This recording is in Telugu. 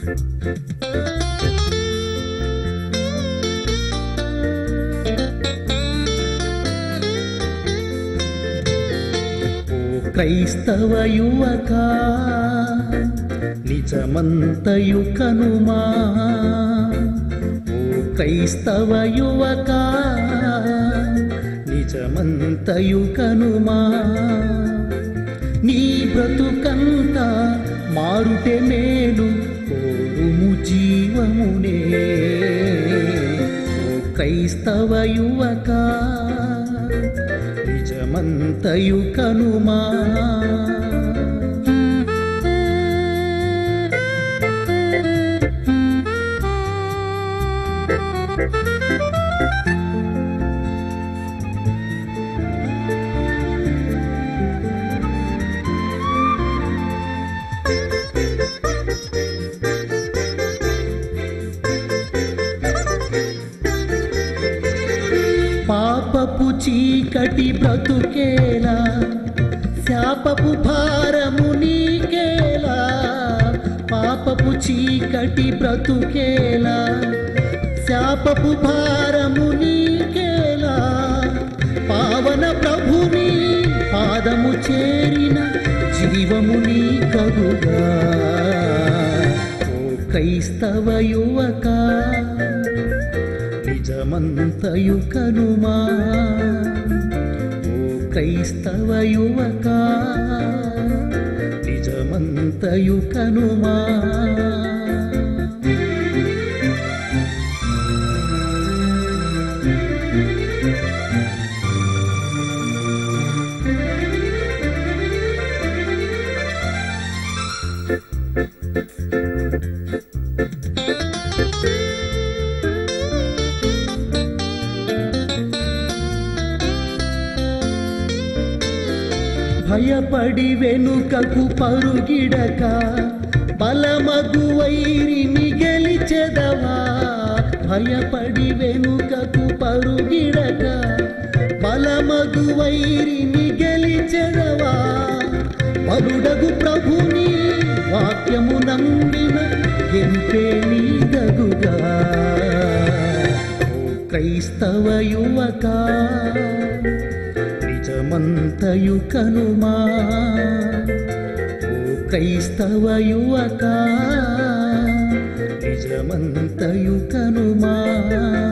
ఓ క్రైస్తవ యువక నిజమంతయు కనుమా ఓ క్రైస్తవ యువక నిజమంతయు కనుమా నీ బ్రతుకంత మారుటే మేలు కోరుము జీవమునే ఓ క్రైస్తవ యువక నిజమంతయు కనుమా పాపపు చీకటి బ్రతుకేలా శాపపు భారము నీకేలా పాపపు చీకటి బ్రతుకేలా శాపపు భారము నీకేలా పావన ప్రభుని పాదము చేరిన జీవము నీ కదుగా ఓ క్రైస్తవ యువక నిజమంతయు కనుమా ఓ క్రైస్తవ యువక నిజమంతయు కనుమా భయపడి వెనుకకు పరుగిడక బలమగు వైరిని గెలిచెదవా భయపడి వెనుకకు పరుగిడక బలమగు వైరిని గెలిచెదవా పరుడగు ప్రభుని వాక్యము నమ్మిన ఎంపే నీదగుగా ఓ క్రైస్తవ యువక నిజమంతయు కనుమా ఓ క్రైస్తవ యువక నిజమంతయు కనుమా